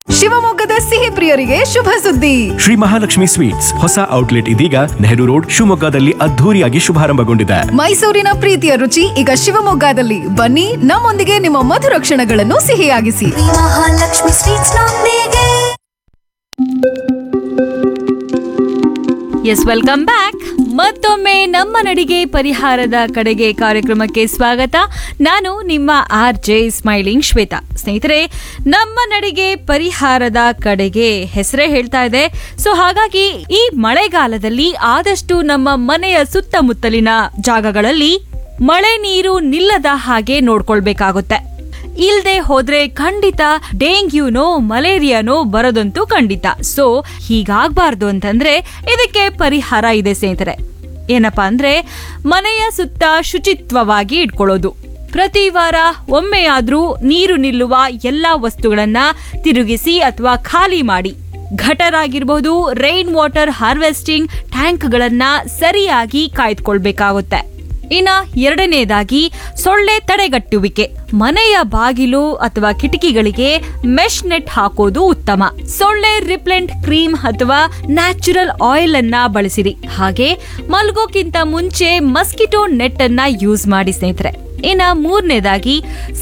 ಶಿವಮೊಗ್ಗದ ಸಿಹಿ ಪ್ರಿಯರಿಗೆ ಶುಭ ಸುದ್ದಿ ಶ್ರೀ ಮಹಾಲಕ್ಷ್ಮಿ ಸ್ವೀಟ್ಸ್ ಹೊಸ ಔಟ್ಲೆಟ್ ಇದೀಗ ನೆಹರು ರೋಡ್ ಶಿವಮೊಗ್ಗದಲ್ಲಿ ಅದ್ಧೂರಿಯಾಗಿ ಶುಭಾರಂಭಗೊಂಡಿದೆ ಮೈಸೂರಿನ ಪ್ರೀತಿಯ ರುಚಿ ಈಗ ಶಿವಮೊಗ್ಗದಲ್ಲಿ ಬನ್ನಿ ನಮ್ಮೊಂದಿಗೆ ನಿಮ್ಮ ಮಧುರ ಕ್ಷಣಗಳನ್ನು ಸಿಹಿಯಾಗಿಸಿ ಮಹಾಲಕ್ಷ್ಮಿ ಸ್ವೀಟ್ಸ್ ನೊಂದಿಗೆ ಎಸ್ ವೆಲ್ಕಮ್ ಬ್ಯಾಕ್ ಮತ್ತೊಮ್ಮೆ ನಮ್ಮ ನಡಿಗೆ ಪರಿಹಾರದ ಕಡೆಗೆ ಕಾರ್ಯಕ್ರಮಕ್ಕೆ ಸ್ವಾಗತ ನಾನು ನಿಮ್ಮ ಆರ್ ಜೆ ಸ್ಮೈಲಿಂಗ್ ಶ್ವೇತಾ ಸ್ನೇಹಿತರೆ ನಮ್ಮ ನಡಿಗೆ ಪರಿಹಾರದ ಕಡೆಗೆ ಹೆಸರೇ ಹೇಳ್ತಾ ಇದೆ ಸೊ ಹಾಗಾಗಿ ಈ ಮಳೆಗಾಲದಲ್ಲಿ ಆದಷ್ಟು ನಮ್ಮ ಮನೆಯ ಸುತ್ತಮುತ್ತಲಿನ ಜಾಗಗಳಲ್ಲಿ ಮಳೆ ನೀರು ನಿಲ್ಲದ ಹಾಗೆ ನೋಡ್ಕೊಳ್ಬೇಕಾಗುತ್ತೆ ಇಲ್ದೆ ಹೋದ್ರೆ ಖಂಡಿತ ಡೆಂಗ್ಯೂನೋ ಮಲೇರಿಯಾನೋ ಬರೋದಂತೂ ಖಂಡಿತ ಸೊ ಹೀಗಾಗ್ಬಾರ್ದು ಅಂತಂದ್ರೆ ಇದಕ್ಕೆ ಪರಿಹಾರ ಇದೆ ಸ್ನೇಹಿತರೆ ಏನಪ್ಪಾ ಅಂದ್ರೆ ಮನೆಯ ಸುತ್ತ ಶುಚಿತ್ವವಾಗಿ ಇಟ್ಕೊಳ್ಳೋದು ಪ್ರತಿ ವಾರ ಒಮ್ಮೆಯಾದ್ರೂ ನೀರು ನಿಲ್ಲುವ ಎಲ್ಲಾ ವಸ್ತುಗಳನ್ನ ತಿರುಗಿಸಿ ಅಥವಾ ಖಾಲಿ ಮಾಡಿ ಗಟರ್ ಆಗಿರಬಹುದು ರೈನ್ ವಾಟರ್ ಹಾರ್ವೆಸ್ಟಿಂಗ್ ಟ್ಯಾಂಕ್ಗಳನ್ನ ಸರಿಯಾಗಿ ಕಾಯ್ದುಕೊಳ್ಬೇಕಾಗುತ್ತೆ ಇನ್ನ ಎರಡನೇದಾಗಿ ಸೊಳ್ಳೆ ತಡೆಗಟ್ಟುವಿಕೆ ಮನೆಯ ಬಾಗಿಲು ಅಥವಾ ಕಿಟಕಿಗಳಿಗೆ ಮೆಶ್ ನೆಟ್ ಹಾಕೋದು ಉತ್ತಮ ಸೊಳ್ಳೆ ರಿಪ್ಲೆಂಟ್ ಕ್ರೀಮ್ ಅಥವಾ ನ್ಯಾಚುರಲ್ ಆಯಿಲ್ ಅನ್ನ ಬಳಸಿರಿ ಹಾಗೆ ಮಲ್ಗೋಕ್ಕಿಂತ ಮುಂಚೆ ಮಸ್ಕಿಟೋ ನೆಟ್ ಅನ್ನ ಯೂಸ್ ಮಾಡಿ ಸ್ನೇಹಿತರೆ ಇನ್ನ ಮೂರನೇದಾಗಿ